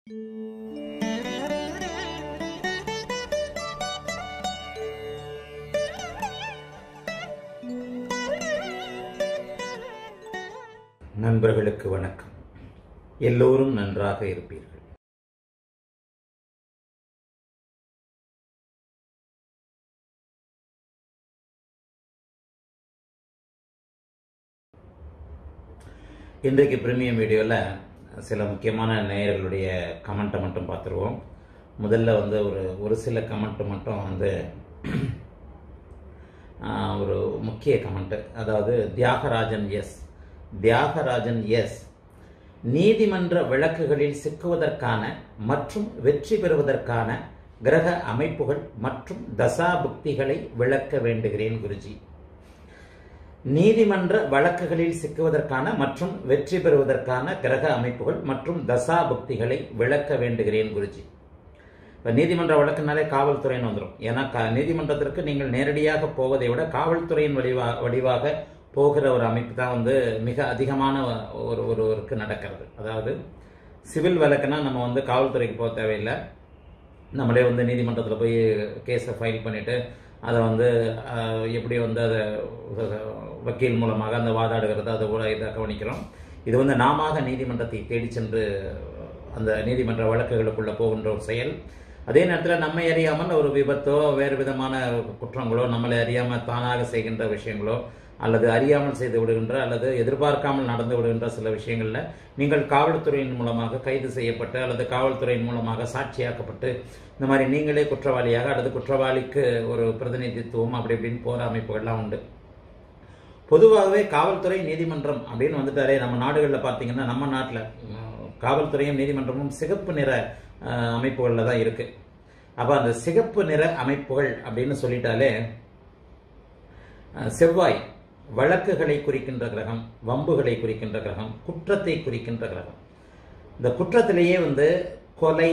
நண்பர்களுக்கு வணக்கம் எல்லோரும் நன்றாக இருப்பீர்கள் இன்றைக்கு பிரீமியம் வீடியோவில் சில முக்கியமான நேயர்களுடைய கமெண்ட்டை மட்டும் பார்த்துருவோம் முதல்ல வந்து ஒரு ஒரு சில கமெண்ட் மட்டும் வந்து ஆஹ், ஒரு முக்கிய கமெண்ட் அதாவது தியாகராஜன் எஸ் தியாகராஜன் எஸ் நீதிமன்ற விளக்குகளில் சிக்குவதற்கான மற்றும் வெற்றி பெறுவதற்கான கிரக அமைப்புகள் மற்றும் தசாபுக்திகளை விளக்க வேண்டுகிறேன் குருஜி நீதிமன்ற வழக்குகளில் சிக்குவதற்கான மற்றும் வெற்றி பெறுவதற்கான கிரக அமைப்புகள் மற்றும் தசாபுக்திகளை விளக்க வேண்டுகிறேன் குருஜி இப்போ நீதிமன்ற வழக்குனாலே காவல்துறைன்னு வந்துடும் ஏன்னா க- நீதிமன்றத்திற்கு நீங்கள் நேரடியாக போவதை விட காவல்துறையின் வடிவா வடிவாக போகிற ஒரு அமைப்பு தான் வந்து மிக அதிகமான ஒரு ஒருவருக்கு நடக்கிறது அதாவது சிவில் வழக்குனா நம்ம வந்து காவல்துறைக்கு போக தேவையில்லை நம்மளே வந்து நீதிமன்றத்தில் போய் கேஸை ஃபைல் பண்ணிவிட்டு அதை வந்து அஹ், எப்படி வந்து அதை வக்கீல் மூலமாக அந்த வாதாடுகிறது அதை கூட இதை கவனிக்கிறோம் இது வந்து நாம நீதிமன்றத்தை தேடி சென்று அந்த நீதிமன்ற வழக்குகளுக்குள்ளே போகின்ற ஒரு செயல் அதே நேரத்தில் நம்மை அறியாமல் ஒரு விபத்தோ வேறு விதமான குற்றங்களோ நம்மளை அறியாமல் தானாக செய்கின்ற விஷயங்களோ அல்லது அறியாமல் செய்து விடுகின்ற அல்லது எதிர்பார்க்காமல் நடந்து விடுகின்ற சில விஷயங்களில் நீங்கள் காவல்துறையின் மூலமாக கைது செய்யப்பட்டு அல்லது காவல்துறையின் மூலமாக சாட்சியாக்கப்பட்டு இந்த மாதிரி நீங்களே குற்றவாளியாக அல்லது குற்றவாளிக்கு ஒரு பிரதிநிதித்துவம் அப்படி இப்படின்னு போகிற அமைப்புகள்லாம் உண்டு பொதுவாகவே காவல்துறை நீதிமன்றம் அப்படின்னு வந்துட்டாலே நம்ம நாடுகளில் பார்த்தீங்கன்னா நம்ம நாட்டில் காவல்துறையும் நீதிமன்றமும் சிகப்பு நிற அமைப்புகளில் தான் இருக்கு அப்போ அந்த சிகப்பு நிற அமைப்புகள் அப்படின்னு சொல்லிட்டாலே அஹ், செவ்வாய் வழக்குகளை குறிக்கின்ற கிரகம் வம்புகளை குறிக்கின்ற கிரகம் குற்றத்தை குறிக்கின்ற கிரகம் இந்த குற்றத்திலேயே வந்து கொலை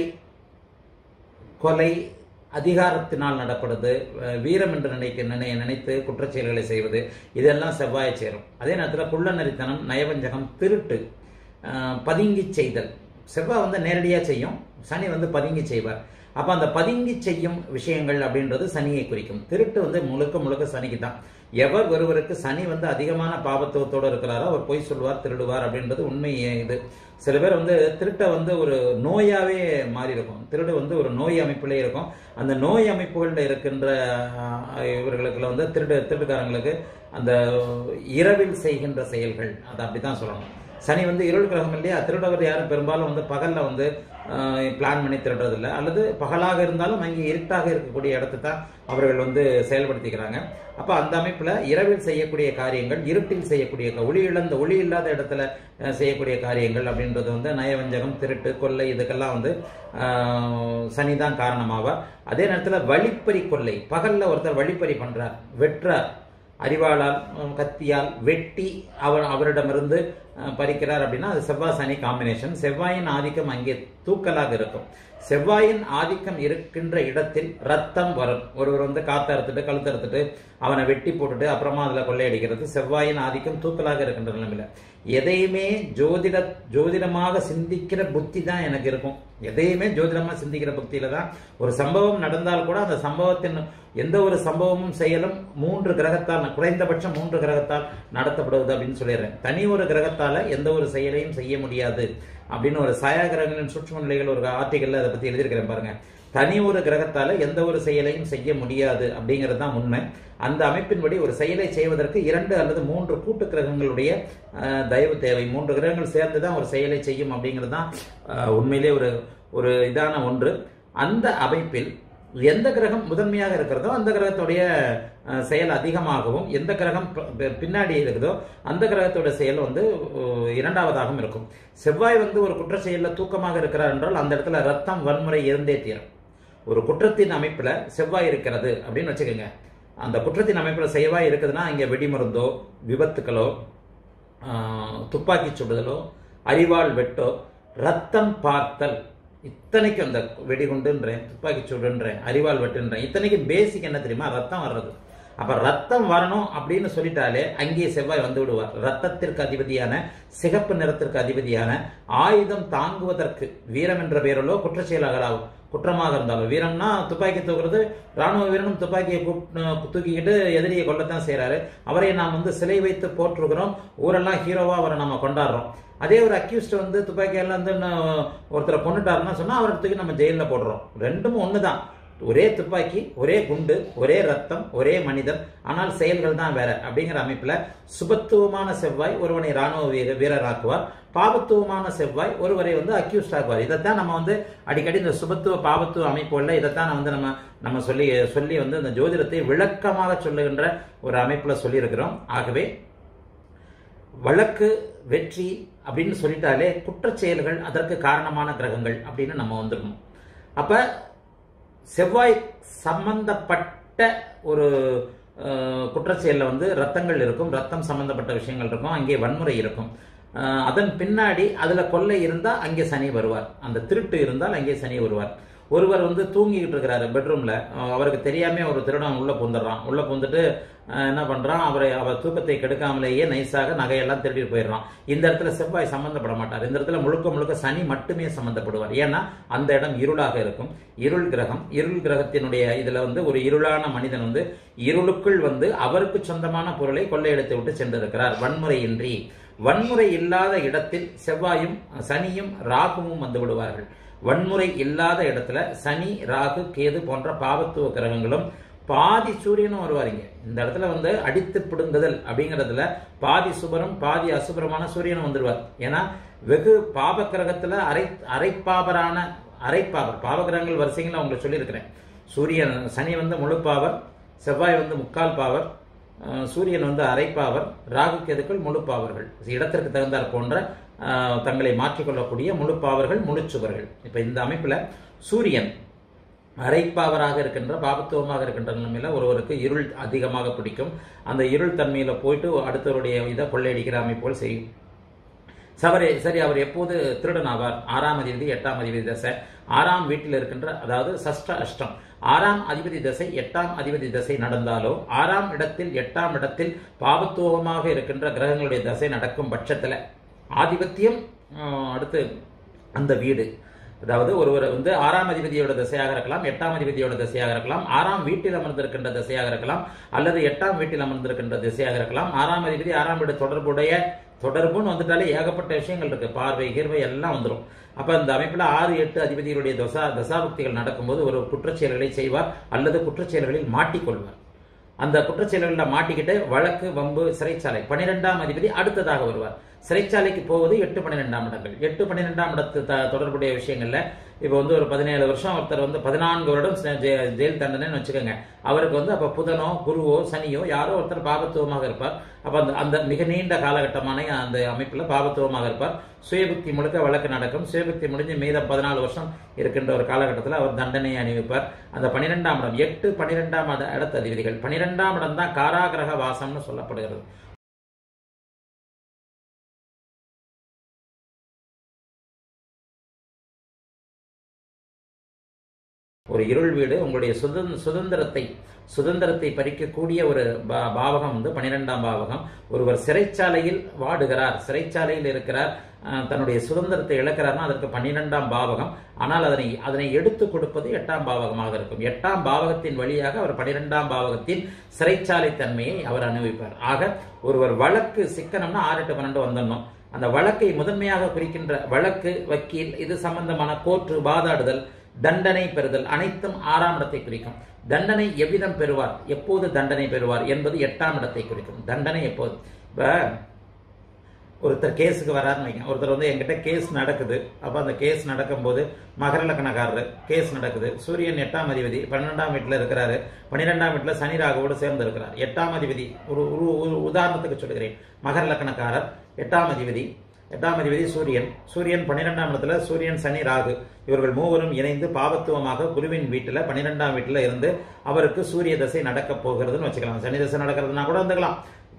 கொலை அதிகாரத்தினால் நடப்படுது அஹ் வீரம் என்று நினைக்க நினை நினைத்து குற்றச் செயல்களை செய்வது இதெல்லாம் செவ்வாயை சேரும் அதே நேரத்தில் குள்ளநரித்தனம் நயவஞ்சகம் திருட்டு அஹ் பதுங்கி செய்தல் செவ்வாய் வந்து நேரடியாக செய்யும் சனி வந்து பதுங்கி செய்வார் அப்போ அந்த பதுங்கி செய்யும் விஷயங்கள் அப்படின்றது சனியை குறிக்கும் திருட்டு வந்து முழுக்க முழுக்க சனிக்கு தான் எவர் ஒருவருக்கு சனி வந்து அதிகமான பாபத்துவத்தோடு இருக்கிறாரோ அவர் பொய் சொல்வார் திருடுவார் அப்படின்றது உண்மை இது சில பேர் வந்து திருட்டை வந்து ஒரு நோயாவே மாறி இருக்கும் திருடு வந்து ஒரு நோய் அமைப்பிலே இருக்கும் அந்த நோய் அமைப்புகளில் இருக்கின்ற ஆஹ், இவர்களுக்குள்ள வந்து திருடு திருட்டுக்காரங்களுக்கு அந்த இரவில் செய்கின்ற செயல்கள் அது அப்படித்தான் சொல்லணும் சனி வந்து இருள் கிரகம் இல்லையா திருடவர் யாரும் பெரும்பாலும் வந்து பகல்ல வந்து பிளான் பண்ணி திருடுறதில்ல அல்லது பகலாக இருந்தாலும் அங்கே இருட்டாக இருக்கக்கூடிய இடத்தை தான் அவர்கள் வந்து செயல்படுத்திக்கிறாங்க அப்போ அந்த அமைப்பில் இரவில் செய்யக்கூடிய காரியங்கள் இருட்டில் செய்யக்கூடிய கா- ஒளி இழந்த ஒளி இல்லாத இடத்துல அஹ், செய்யக்கூடிய காரியங்கள் அப்படின்றது வந்து நயவஞ்சகம் திருட்டு கொள்ளை இதுக்கெல்லாம் வந்து ஆஹ், சனி தான் காரணமாவார் அதே நேரத்தில் வழிப்பறி கொள்ளை பகல்ல ஒருத்தர் வழிப்பறி பண்றார் வெட்டுறார் அறிவாளால் உம், கத்தியால் வெட்டி அவர் அவரிடமிருந்து அஹ், பறிக்கிறார் அப்படின்னா அது செவ்வாய் சனி காம்பினேஷன் செவ்வாயின் ஆதிக்கம் அங்கே தூக்கலாக இருக்கும் செவ்வாயின் ஆதிக்கம் இருக்கின்ற இடத்தில் ரத்தம் வரும் ஒருவர் வந்து காத்து அறுத்துட்டு கழுத்து அறுத்துட்டு அவனை வெட்டி போட்டுட்டு அப்புறமா அதில் கொள்ளையடிக்கிறது செவ்வாயின் ஆதிக்கம் தூக்கலாக இருக்கின்ற நிலைமையில எதையுமே ஜோதிட ஜோதிடமாக சிந்திக்கிற புத்தி தான் எனக்கு இருக்கும் எதையுமே ஜோதிடமாக சிந்திக்கிற புத்தியில தான் ஒரு சம்பவம் நடந்தால் கூட அந்த சம்பவத்தின் எந்த ஒரு சம்பவமும் செயலும் மூன்று கிரகத்தால் குறைந்தபட்சம் மூன்று கிரகத்தால் நடத்தப்படுவது அப்படின்னு சொல்லிடுறேன் தனி ஒரு கிரகத்தால எந்த ஒரு செயலையும் செய்ய முடியாது அப்படின்னு ஒரு சாயா கிரகங்களின் சூட்சும நிலைகள் ஒரு ஆர்டிகல்ல அதை பத்தி எழுதியிருக்கிறேன் பாருங்க தனி ஒரு கிரகத்தால எந்த ஒரு செயலையும் செய்ய முடியாது அப்படிங்கிறது தான் உண்மை அந்த அமைப்பின்படி ஒரு செயலை செய்வதற்கு இரண்டு அல்லது மூன்று கூட்டு கிரகங்களுடைய அஹ், தயவு தேவை மூன்று கிரகங்கள் சேர்ந்து தான் ஒரு செயலை செய்யும் அப்படிங்கிறது தான் அஹ், உண்மையிலே ஒரு ஒரு இதான ஒன்று அந்த அமைப்பில் எந்த கிரகம் முதன்மையாக இருக்கிறதோ அந்த கிரகத்துடைய அஹ், செயல் அதிகமாகவும் எந்த கிரகம் ப- ப- பின்னாடி இருக்குதோ அந்த கிரகத்தோட செயல் வந்து அஹ், இரண்டாவதாகவும் இருக்கும் செவ்வாய் வந்து ஒரு குற்ற செயலில் தூக்கமாக இருக்கிறார் என்றால் அந்த இடத்துல ரத்தம் வன்முறை இருந்தே தீரும் ஒரு குற்றத்தின் அமைப்பில் செவ்வாய் இருக்கிறது அப்படின்னு வச்சுக்கோங்க அந்த குற்றத்தின் அமைப்பில் செவ்வாய் இருக்குதுன்னா இங்கே வெடிமருந்தோ விபத்துக்களோ ஆஹ், துப்பாக்கி சுடுதலோ அறிவாள் வெட்டோ ரத்தம் பார்த்தல் இத்தனைக்கும் அந்த வெடிகுண்டுன்றேன் துப்பாக்கி சுடுன்றேன் அறிவாள் வெட்டுன்றேன் இத்தனைக்கும் பேசிக் என்ன தெரியுமா ரத்தம் வர்றது அப்ப ரத்தம் வரணும் அப்படின்னு சொல்லிட்டாலே அங்கே செவ்வாய் வந்து விடுவார் ரத்தத்திற்கு அதிபதியான சிகப்பு நிறத்திற்கு அதிபதியான ஆயுதம் தாங்குவதற்கு வீரம் என்ற பெயரிலோ குற்றச்செயலாகலாகும் குற்றமாக இருந்தாலும் வீரம்னா துப்பாக்கி தூக்குறது ராணுவ வீரனும் துப்பாக்கியை கூப்- தூக்கிக்கிட்டு எதிரியை கொல்லத்தான் செய்றாரு அவரை நாம் வந்து சிலை வைத்து போற்றுகிறோம் ஊரெல்லாம் ஹீரோவா அவரை நம்ம கொண்டாடுறோம் அதே ஒரு அக்யூஸ்ட் வந்து துப்பாக்கியால வந்து ந- ஒருத்தரை கொண்டுட்டாருன்னா சொன்னா அவரை தூக்கி நம்ம ஜெயில போடுறோம் ரெண்டும் ஒண்ணுதான் ஒரே துப்பாக்கி ஒரே குண்டு ஒரே ரத்தம் ஒரே மனிதன் ஆனால் செயல்கள் தான் வேற அப்படிங்கிற அமைப்புல சுபத்துவமான செவ்வாய் ஒருவனை ராணுவ வீர வீரராக்குவார் பாபத்துவமான செவ்வாய் ஒருவரை வந்து அக்யூஸ்ட் ஆக்குவார் இதைத்தான் நம்ம வந்து அடிக்கடி இந்த சுபத்துவ பாபத்துவ அமைப்புகள்ல இதைத்தான் வந்து நம்ம நம்ம சொல்லி சொல்லி வந்து இந்த ஜோதிடத்தை விளக்கமாக சொல்லுகின்ற ஒரு அமைப்புல சொல்லியிருக்கிறோம் ஆகவே வழக்கு வெற்றி அப்படின்னு சொல்லிட்டாலே குற்றச் செயல்கள் அதற்கு காரணமான கிரகங்கள் அப்படின்னு நம்ம வந்துடணும் அப்ப செவ்வாய் சம்பந்தப்பட்ட ஒரு அஹ், குற்றச் செயல்ல வந்து ரத்தங்கள் இருக்கும் ரத்தம் சம்பந்தப்பட்ட விஷயங்கள் இருக்கும் அங்கே வன்முறை இருக்கும் அஹ், அதன் பின்னாடி அதுல கொள்ளை இருந்தா அங்கே சனி வருவார் அந்த திருட்டு இருந்தால் அங்கே சனி வருவார் ஒருவர் வந்து தூங்கிக்கிட்டு இருக்கிறாரு பெட்ரூம்ல அஹ், அவருக்கு தெரியாம ஒரு திருடன் உள்ள பூந்துடுறான் உள்ள பூந்துட்டு அஹ், என்ன பண்றான் அவரை அவர் தூக்கத்தை கெடுக்காமலேயே நைஸாக நகையெல்லாம் திருடிட்டு போயிடுறான் இந்த இடத்துல செவ்வாய் சம்பந்தப்பட மாட்டார் இந்த இடத்துல முழுக்க முழுக்க சனி மட்டுமே சம்பந்தப்படுவார் ஏன்னா அந்த இடம் இருளாக இருக்கும் இருள் கிரகம் இருள் கிரகத்தினுடைய இதுல வந்து ஒரு இருளான மனிதன் வந்து இருளுக்குள் வந்து அவருக்கு சொந்தமான பொருளை கொள்ளையடித்து விட்டு சென்றிருக்கிறார் வன்முறையின்றி வன்முறை இல்லாத இடத்தில் செவ்வாயும் சனியும் ராகுவும் வந்து விடுவார்கள் வன்முறை இல்லாத இடத்துல சனி ராகு கேது போன்ற பாவத்துவ கிரகங்களும் பாதி சூரியனும் வருவாருங்க இந்த இடத்துல வந்து அடித்து பிடுங்குதல் அப்படிங்கறதுல பாதி சுபரும் பாதி அசுபரமான சூரியனும் வந்துடுவார் ஏன்னா வெகு பாப கிரகத்துல அரை அரைப்பாவரான அரைப்பாவர் பாவகிரகங்கள் வரிசைகள் உங்களுக்கு சொல்லியிருக்கிறேன் சூரியன் சனி வந்து முழு பாவர் செவ்வாய் வந்து முக்கால் பாவர் அஹ், சூரியன் வந்து அரைப்பாவர் ராகு கேதுக்கள் முழு பாவர்கள் இடத்திற்கு தகுந்தாற் போன்ற அஹ், தங்களை மாற்றிக்கொள்ளக்கூடிய முழு பாவர்கள் முழு சுவர்கள் இப்ப இந்த அமைப்புல சூரியன் அரைப்பாவராக இருக்கின்ற பாபத்துவமாக இருக்கின்ற நிலைமையில ஒருவருக்கு இருள் அதிகமாக பிடிக்கும் அந்த இருள் தன்மையில போயிட்டு அடுத்தவருடைய இதை கொள்ளையடிக்கிற அமைப்புகள் செய்யும் சவரே சரி அவர் எப்போது திருடன் ஆவார் ஆறாம் அதிபதி எட்டாம் அதிபதி தசை ஆறாம் வீட்டில் இருக்கின்ற அதாவது சஷ்ட அஷ்டம் ஆறாம் அதிபதி தசை எட்டாம் அதிபதி தசை நடந்தாலோ ஆறாம் இடத்தில் எட்டாம் இடத்தில் பாவத்துவமாக இருக்கின்ற கிரகங்களுடைய தசை நடக்கும் பட்சத்துல ஆதிபத்தியம் ஆஹ், அடுத்து அந்த வீடு அதாவது ஒருவர் வந்து ஆறாம் அதிபதியோட திசையாக இருக்கலாம் எட்டாம் அதிபதியோட திசையாக இருக்கலாம் ஆறாம் வீட்டில் அமர்ந்திருக்கின்ற திசையாக இருக்கலாம் அல்லது எட்டாம் வீட்டில் அமர்ந்திருக்கின்ற திசையாக இருக்கலாம் ஆறாம் அதிபதி ஆறாம் வீடு தொடர்புடைய தொடர்புன்னு வந்துட்டாலே ஏகப்பட்ட விஷயங்கள் இருக்கு பார்வை கீர்வை எல்லாம் வந்துடும் அப்ப இந்த அமைப்புல ஆறு எட்டு அதிபதிகளுடைய தசா தசாபக்திகள் நடக்கும்போது ஒரு குற்றச்செயல்களை செய்வார் அல்லது குற்றச்செயல்களில் மாட்டிக்கொள்வார் அந்த குற்றச்செயல்களில் மாட்டிக்கிட்டு வழக்கு வம்பு சிறைச்சாலை பன்னிரெண்டாம் அதிபதி அடுத்ததாக வருவார் சிறைச்சாலைக்கு போவது எட்டு பன்னிரெண்டாம் இடங்கள் எட்டு பன்னிரெண்டாம் இடத்து த- தொடர்புடைய விஷயங்கள்ல இப்போ வந்து ஒரு பதினேழு வருஷம் ஒருத்தர் வந்து பதினான்கு வருடம் செ- ஜெ- ஜெயில் தண்டனைன்னு வச்சுக்கோங்க அவருக்கு வந்து அப்ப புதனோ குருவோ சனியோ யாரோ ஒருத்தர் பாபத்துவமாக இருப்பார் அப்ப அந்த அந்த மிக நீண்ட காலகட்டமான அந்த அமைப்புல பாபத்துவமாக இருப்பார் சுயபுக்தி முழுக்க வழக்கு நடக்கும் சுயபுக்தி முடிஞ்சு மீதம் பதினாலு வருஷம் இருக்கின்ற ஒரு காலகட்டத்தில் அவர் தண்டனையை அணிவிப்பார் அந்த பன்னிரெண்டாம் இடம் எட்டு பன்னிரெண்டாம் இட இடத்த அதிபதிகள் பன்னிரெண்டாம் இடம் தான் காராகிரக வாசம்னு சொல்லப்படுகிறது ஒரு இருள் வீடு உங்களுடைய சுதந்திர சுதந்திரத்தை சுதந்திரத்தை பறிக்கக்கூடிய ஒரு பா- பாவகம் வந்து பன்னிரெண்டாம் பாவகம் ஒருவர் சிறைச்சாலையில் வாடுகிறார் சிறைச்சாலையில் இருக்கிறார் அஹ், தன்னுடைய சுதந்திரத்தை இழக்கிறார்னா அதற்கு பன்னிரெண்டாம் பாவகம் ஆனால் அதனை அதனை எடுத்து கொடுப்பது எட்டாம் பாவகமாக இருக்கும் எட்டாம் பாவகத்தின் வழியாக அவர் பன்னிரெண்டாம் பாவகத்தின் சிறைச்சாலை தன்மையை அவர் அனுபவிப்பார் ஆக ஒருவர் வழக்கு சிக்கனம்னா ஆறு எட்டு பன்னெண்டு வந்துடணும் அந்த வழக்கை முதன்மையாக குறிக்கின்ற வழக்கு வக்கீல் இது சம்பந்தமான கோர்ட்டு வாதாடுதல் தண்டனை பெறுதல் அனைத்தும் ஆறாம் இடத்தை குறிக்கும் தண்டனை எவ்விதம் பெறுவார் எப்போது தண்டனை பெறுவார் என்பது எட்டாம் இடத்தை குறிக்கும் தண்டனை எப்போது இப்ப ஒருத்தர் கேஸுக்கு வராருன்னு வைங்க ஒருத்தர் வந்து என்கிட்ட கேஸ் நடக்குது அப்ப அந்த கேஸ் நடக்கும்போது மகர லக்கணக்காரரு கேஸ் நடக்குது சூரியன் எட்டாம் அதிபதி பன்னெண்டாம் வீட்டுல இருக்கிறாரு பன்னிரெண்டாம் வீட்டுல சனி ராகுவோடு சேர்ந்து இருக்கிறார் எட்டாம் அதிபதி ஒரு ஒரு- ஒரு உதாரணத்துக்கு சொல்லுகிறேன் மகர லக்கணக்காரர் எட்டாம் அதிபதி எட்டாம் அதிபதி சூரியன் சூரியன் பன்னிரெண்டாம் இடத்துல சூரியன் சனி ராகு இவர்கள் மூவரும் இணைந்து பாவத்துவமாக குருவின் வீட்டுல பன்னிரெண்டாம் வீட்டுல இருந்து அவருக்கு சூரிய தசை நடக்க போகிறதுன்னு வச்சுக்கலாம் சனி தசை நடக்கிறதுனா கூட வந்துக்கலாம்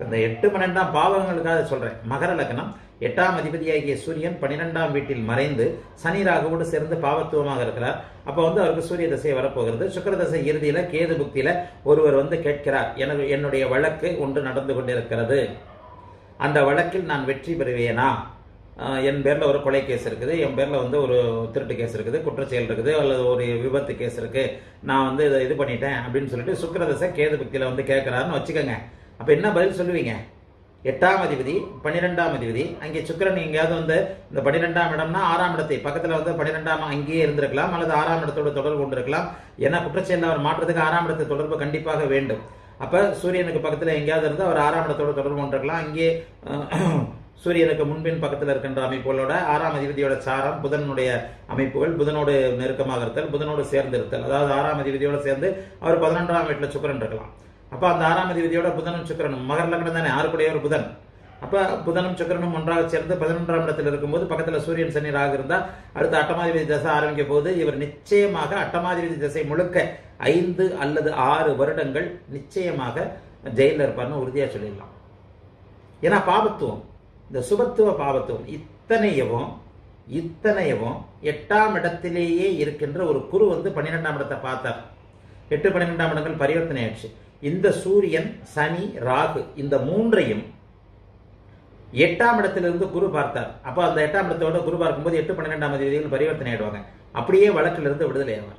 இந்த எட்டு பன்னெண்டாம் பாவங்களுக்காக சொல்றேன் மகர லக்னம் எட்டாம் அதிபதியாகிய சூரியன் பன்னிரெண்டாம் வீட்டில் மறைந்து சனி ராகுவோடு சேர்ந்து பாவத்துவமாக இருக்கிறார் அப்ப வந்து அவருக்கு சூரிய தசை வரப்போகிறது சுக்கர தசை இறுதியில கேது புக்தியில ஒருவர் வந்து கேட்கிறார் எனக்கு என்னுடைய வழக்கு ஒன்று நடந்து கொண்டிருக்கிறது அந்த வழக்கில் நான் வெற்றி பெறுவேனா ஆஹ் என் பேர்ல ஒரு கொலை கேஸ் இருக்குது என் பேர்ல வந்து ஒரு திருட்டு கேஸ் இருக்குது குற்றச்செயல் இருக்குது அல்லது ஒரு விபத்து கேஸ் இருக்கு நான் வந்து இதை இது பண்ணிட்டேன் அப்படின்னு சொல்லிட்டு சுக்கரதசை கேது பக்தியில வந்து கேட்கிறாருன்னு வச்சுக்கோங்க அப்ப என்ன பதில் சொல்லுவீங்க எட்டாம் அதிபதி பன்னிரெண்டாம் அதிபதி அங்கே சுக்கிரன் எங்கேயாவது வந்து இந்த பன்னிரெண்டாம் இடம்னா ஆறாம் இடத்தை பக்கத்துல வந்து பன்னிரெண்டாம் அங்கேயே இருந்திருக்கலாம் அல்லது ஆறாம் இடத்தோட தொடர்பு கொண்டிருக்கலாம் ஏன்னா குற்றச்செயல் அவர் மாற்றத்துக்கு ஆறாம் இடத்தை தொடர்பு கண்டிப்பாக வேண்டும் அப்ப சூரியனுக்கு பக்கத்துல எங்கேயாவது இருந்து அவர் ஆறாம் இடத்தோட தொடர்பு கொண்டிருக்கலாம் அங்கே அஹ், சூரியனுக்கு முன்பின் பக்கத்தில் இருக்கின்ற அமைப்புகளோட ஆறாம் அதிபதியோட சாரம் புதனுடைய அமைப்புகள் புதனோடு நெருக்கமாக இருத்தல் புதனோடு சேர்ந்து இருத்தல் அதாவது ஆறாம் அதிபதியோட சேர்ந்து அவர் பதினொன்றாம் வீட்டில் சுக்கிரன் இருக்கலாம் அப்ப அந்த ஆறாம் அதிபதியோட புதனும் சுக்கிரனும் மகர லக்னம் தானே ஆறுக்குடைய ஒரு புதன் அப்ப புதனும் சுக்கிரனும் ஒன்றாக சேர்ந்து பதினொன்றாம் இடத்தில் இருக்கும்போது பக்கத்துல சூரியன் சனி ராகு இருந்தா அடுத்த அட்டமாதிபதி தசை ஆரம்பிக்க போது இவர் நிச்சயமாக அட்டமாதிபதி தசை முழுக்க ஐந்து அல்லது ஆறு வருடங்கள் நிச்சயமாக ஜெயிலில் இருப்பார்னு உறுதியா சொல்லிடலாம் ஏன்னா பாபத்துவம் இந்த சுபத்துவ பாபத்துவம் இத்தனையவும் இத்தனையவும் எட்டாம் இடத்திலேயே இருக்கின்ற ஒரு குரு வந்து பன்னிரெண்டாம் இடத்தை பார்த்தார் எட்டு பன்னிரெண்டாம் இடங்கள் பரிவர்த்தனை ஆயிடுச்சு இந்த சூரியன் சனி ராகு இந்த மூன்றையும் எட்டாம் இடத்திலிருந்து குரு பார்த்தார் அப்ப அந்த எட்டாம் இடத்தோட குரு பார்க்கும்போது எட்டு பன்னிரெண்டாம் அதிபதிகள் பரிவர்த்தனை ஆயிடுவாங்க அப்படியே வழக்கிலிருந்து விடுதலை ஆவார்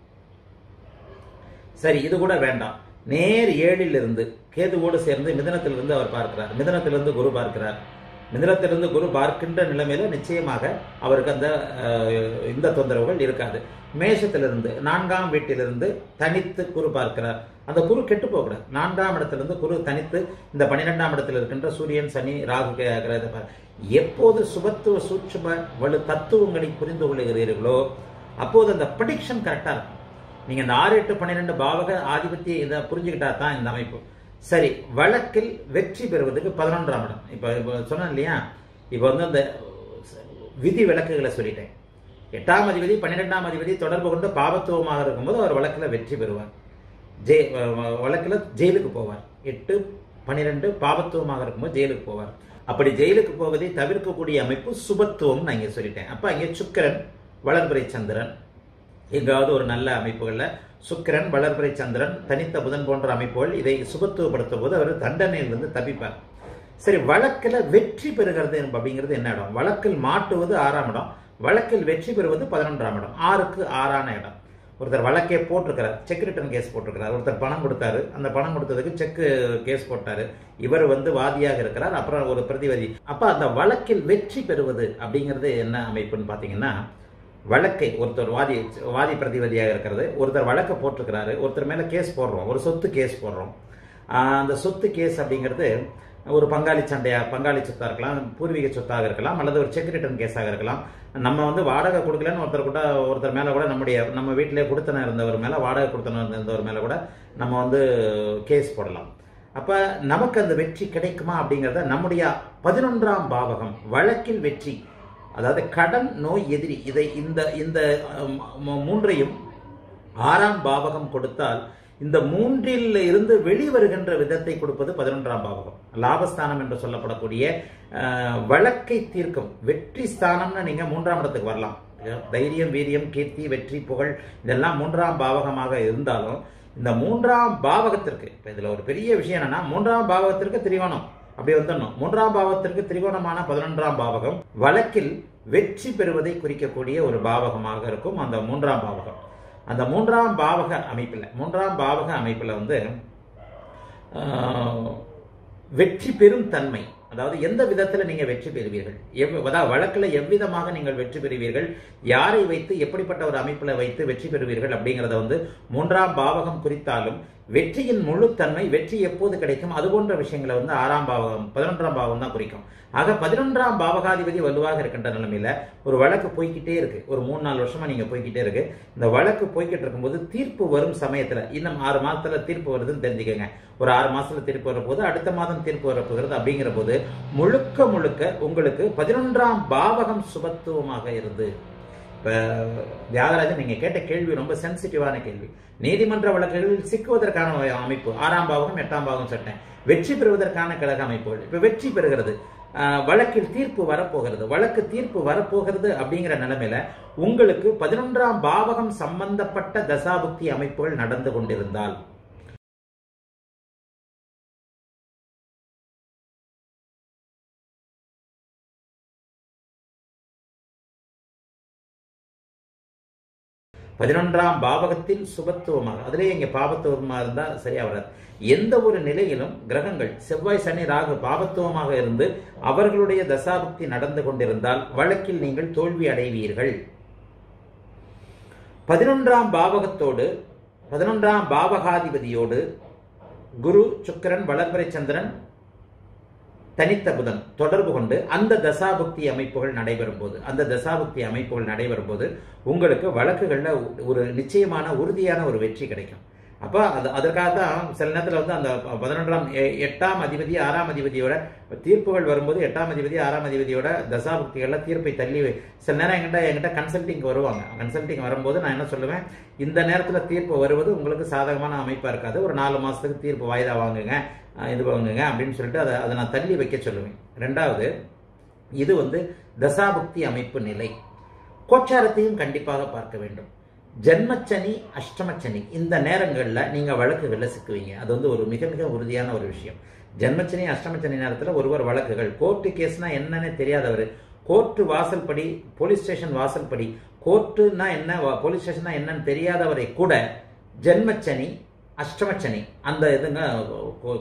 சரி இது கூட வேண்டாம் நேர் ஏழில் இருந்து கேதுவோடு சேர்ந்து மிதனத்திலிருந்து அவர் பார்க்கிறார் மிதனத்திலிருந்து குரு பார்க்கிறார் மிதனத்திலிருந்து குரு பார்க்கின்ற நிலைமையில நிச்சயமாக அவருக்கு அந்த அஹ், இந்த தொந்தரவுகள் இருக்காது மேஷத்திலிருந்து நான்காம் வீட்டிலிருந்து தனித்து குரு பார்க்கிறார் அந்த குரு கெட்டு போகக்கூடாது நான்காம் இடத்திலிருந்து குரு தனித்து இந்த பன்னிரெண்டாம் இடத்தில் இருக்கின்ற சூரியன் சனி ராகு கே- கிரகத்தை பார். எப்போது சுபத்துவ சூட்சும வலு தத்துவங்களை புரிந்து கொள்ளுகிறீர்களோ அப்போது அந்த ப்ரடிக்ஷன் கரெக்டா இருக்கும் நீங்க இந்த ஆறு எட்டு பன்னிரெண்டு பாவக ஆதிபத்திய இதை புரிஞ்சுக்கிட்டா தான் இந்த அமைப்பு சரி வழக்கில் வெற்றி பெறுவதற்கு பதினொன்றாம் இடம் இப்ப இப்ப சொன்னேன் இல்லையா இப்ப வந்து அந்த விதி விலக்குகளை சொல்லிட்டேன் எட்டாம் அதிபதி பன்னிரெண்டாம் அதிபதி தொடர்பு கொண்டு பாவத்துவமாக இருக்கும்போது அவர் வழக்கில் வெற்றி பெறுவார் ஜெய் வழக்கில் ஜெயிலுக்கு போவார் எட்டு பன்னிரெண்டு பாவத்துவமாக இருக்கும்போது ஜெயிலுக்கு போவார் அப்படி ஜெயிலுக்கு போவதை தவிர்க்கக்கூடிய அமைப்பு சுபத்துவம் நான் இங்கே சொல்லிட்டேன் அப்ப அங்கே சுக்கிரன் வளர்பிறை சந்திரன் எங்காவது ஒரு நல்ல அமைப்புகளில் சுக்கிரன் வளர்பிறை சந்திரன் தனித்த புதன் போன்ற அமைப்புகள் இதை சுபத்துவப்படுத்தும் போது அவர் தண்டனையிலிருந்து தப்பிப்பார் சரி வழக்கில் வெற்றி பெறுகிறது அப்படிங்கிறது என்ன இடம் வழக்கில் மாட்டுவது ஆறாம் இடம் வழக்கில் வெற்றி பெறுவது பதினொன்றாம் இடம் ஆறுக்கு ஆறான இடம் ஒருத்தர் வழக்கே போட்டிருக்கிறார் செக் ரிட்டர்ன் கேஸ் போட்டிருக்கிறார் ஒருத்தர் பணம் கொடுத்தாரு அந்த பணம் கொடுத்ததுக்கு செக் கேஸ் போட்டாரு இவர் வந்து வாதியாக இருக்கிறார் அப்புறம் ஒரு பிரதிவாதி அப்ப அந்த வழக்கில் வெற்றி பெறுவது அப்படிங்கிறது என்ன அமைப்புன்னு பாத்தீங்கன்னா வழக்கை ஒருத்தர் வாதி வாதி பிரதிவாதியாக இருக்கிறது ஒருத்தர் வழக்கை போட்டிருக்கிறாரு ஒருத்தர் மேல கேஸ் போடுறோம் ஒரு சொத்து கேஸ் போடுறோம் ஆஹ் அந்த சொத்து கேஸ் அப்படிங்கிறது ஒரு பங்காளி சண்டையா பங்காளி சொத்தா இருக்கலாம் பூர்வீக சொத்தாக இருக்கலாம் அல்லது ஒரு செக் ரிட்டர்ன் கேஸாக இருக்கலாம் நம்ம வந்து வாடகை கொடுக்கலன்னு ஒருத்தர் கூட ஒருத்தர் மேல கூட நம்முடைய நம்ம வீட்டிலே கொடுத்தன இருந்தவர் மேல வாடகை கொடுத்தன இருந்தவர் மேல கூட நம்ம வந்து கேஸ் போடலாம் அப்ப நமக்கு அந்த வெற்றி கிடைக்குமா அப்படிங்கறத நம்முடைய பதினொன்றாம் பாவகம் வழக்கில் வெற்றி அதாவது கடன் நோய் எதிரி இதை இந்த இந்த அஹ், ம- மூன்றையும் ஆறாம் பாவகம் கொடுத்தால் இந்த மூன்றில் இருந்து வெளிவருகின்ற விதத்தை கொடுப்பது பதினொன்றாம் பாவகம் லாபஸ்தானம் என்று சொல்லப்படக்கூடிய அஹ், வழக்கை தீர்க்கும் வெற்றி ஸ்தானம்னு நீங்க மூன்றாம் இடத்துக்கு வரலாம் தைரியம் வீரியம் கீர்த்தி வெற்றி புகழ் இதெல்லாம் மூன்றாம் பாவகமாக இருந்தாலும் இந்த மூன்றாம் பாவகத்திற்கு இப்ப இதுல ஒரு பெரிய விஷயம் என்னன்னா மூன்றாம் பாவகத்திற்கு திரிகோணம் அப்படி வந்துடணும் மூன்றாம் பாவத்திற்கு திரிகோணமான பதினொன்றாம் பாவகம் வழக்கில் வெற்றி பெறுவதை குறிக்கக்கூடிய ஒரு பாவகமாக இருக்கும் அந்த மூன்றாம் பாவகம் அந்த மூன்றாம் பாவக அமைப்பில் மூன்றாம் பாவக அமைப்பில் வந்து ஆஹ், வெற்றி பெறும் தன்மை அதாவது எந்த விதத்தில் நீங்க வெற்றி பெறுவீர்கள் எவ் அதாவது வழக்கில் எவ்விதமாக நீங்கள் வெற்றி பெறுவீர்கள் யாரை வைத்து எப்படிப்பட்ட ஒரு அமைப்பில் வைத்து வெற்றி பெறுவீர்கள் அப்படிங்கிறத வந்து மூன்றாம் பாவகம் குறித்தாலும் வெற்றியின் முழுத்தன்மை வெற்றி எப்போது கிடைக்கும் அது போன்ற விஷயங்களை வந்து ஆறாம் பாவகம் பதினொன்றாம் பாவகம் தான் குறிக்கும் ஆக பதினொன்றாம் பாவகாதிபதி வலுவாக இருக்கின்ற நிலைமையில ஒரு வழக்கு போய்க்கிட்டே இருக்கு ஒரு மூணு நாலு வருஷமா நீங்க போய்க்கிட்டே இருக்கு இந்த வழக்கு போய்கிட்டு இருக்கும்போது தீர்ப்பு வரும் சமயத்துல இன்னும் ஆறு மாசத்துல தீர்ப்பு வருதுன்னு தெரிஞ்சுக்கங்க ஒரு ஆறு மாசத்துல தீர்ப்பு வரப்போது அடுத்த மாதம் தீர்ப்பு வரப்போகிறது அப்படிங்கிற போது முழுக்க முழுக்க உங்களுக்கு பதினொன்றாம் பாவகம் சுபத்துவமாக இருந்து இப்போ தியாகராஜன் நீங்கள் கேட்ட கேள்வி ரொம்ப சென்சிட்டிவான கேள்வி நீதிமன்ற வழக்குகளில் சிக்குவதற்கான அமைப்பு ஆறாம் பாவகம் எட்டாம் பாவகம் சட்டம் வெற்றி பெறுவதற்கான கழக அமைப்புகள் இப்போ வெற்றி பெறுகிறது ஆஹ், வழக்கில் தீர்ப்பு வரப்போகிறது வழக்கு தீர்ப்பு வரப்போகிறது அப்படிங்கிற நிலைமையில உங்களுக்கு பதினொன்றாம் பாவகம் சம்பந்தப்பட்ட தசாபுக்தி அமைப்புகள் நடந்து கொண்டிருந்தால் பதினொன்றாம் பாவகத்தில் சுபத்துவமாக அதிலே இங்க பாபத்துவமாக இருந்தால் சரியா வராது எந்த ஒரு நிலையிலும் கிரகங்கள் செவ்வாய் சனி ராகு பாபத்துவமாக இருந்து அவர்களுடைய தசாபுக்தி நடந்து கொண்டிருந்தால் வழக்கில் நீங்கள் தோல்வி அடைவீர்கள் பதினொன்றாம் பாவகத்தோடு பதினொன்றாம் பாவகாதிபதியோடு குரு சுக்கிரன் வளர்பிறை சந்திரன் தனித்த புதன் தொடர்பு கொண்டு அந்த தசாபுக்தி அமைப்புகள் நடைபெறும் போது அந்த தசாபுக்தி அமைப்புகள் நடைபெறும் போது உங்களுக்கு வழக்குகளில் ஒரு நிச்சயமான உறுதியான ஒரு வெற்றி கிடைக்கும் அப்போ அது அதற்காக தான் சில நேரத்தில் வந்து அந்த பதினொன்றாம் எ- எட்டாம் அதிபதி ஆறாம் அதிபதியோட தீர்ப்புகள் வரும்போது எட்டாம் அதிபதி ஆறாம் அதிபதியோட தசாபுக்திகளில் தீர்ப்பை தள்ளி வை- சில நேரம் என்கிட்ட என்கிட்ட கன்சல்டிங் வருவாங்க கன்சல்டிங் வரும்போது நான் என்ன சொல்லுவேன் இந்த நேரத்தில் தீர்ப்பு வருவது உங்களுக்கு சாதகமான அமைப்பாக இருக்காது ஒரு நாலு மாதத்துக்கு தீர்ப்பு வாய்தா வாங்குங்க அஹ் இது வாங்குங்க அப்படின்னு சொல்லிட்டு அதை அதை நான் தள்ளி வைக்க சொல்லுவேன் ரெண்டாவது இது வந்து தசாபுக்தி அமைப்பு நிலை கோச்சாரத்தையும் கண்டிப்பாக பார்க்க வேண்டும் ஜென்மச்சனி அஷ்டமச்சனி இந்த நேரங்களில் நீங்கள் வழக்குகளில் சிக்குவீங்க அது வந்து ஒரு மிக மிக உறுதியான ஒரு விஷயம் ஜென்மச்சனி அஷ்டமச்சனி நேரத்தில் ஒருவர் வழக்குகள் கோர்ட்டு கேஸ்னா என்னன்னே தெரியாதவர் கோர்ட்டு வாசல்படி போலீஸ் ஸ்டேஷன் வாசல்படி கோர்ட்டுனா என்ன போலீஸ் ஸ்டேஷன்னா என்னன்னு தெரியாதவரை கூட ஜென்மச்சனி அஷ்டமச்சனி அந்த இதுங்க கோ-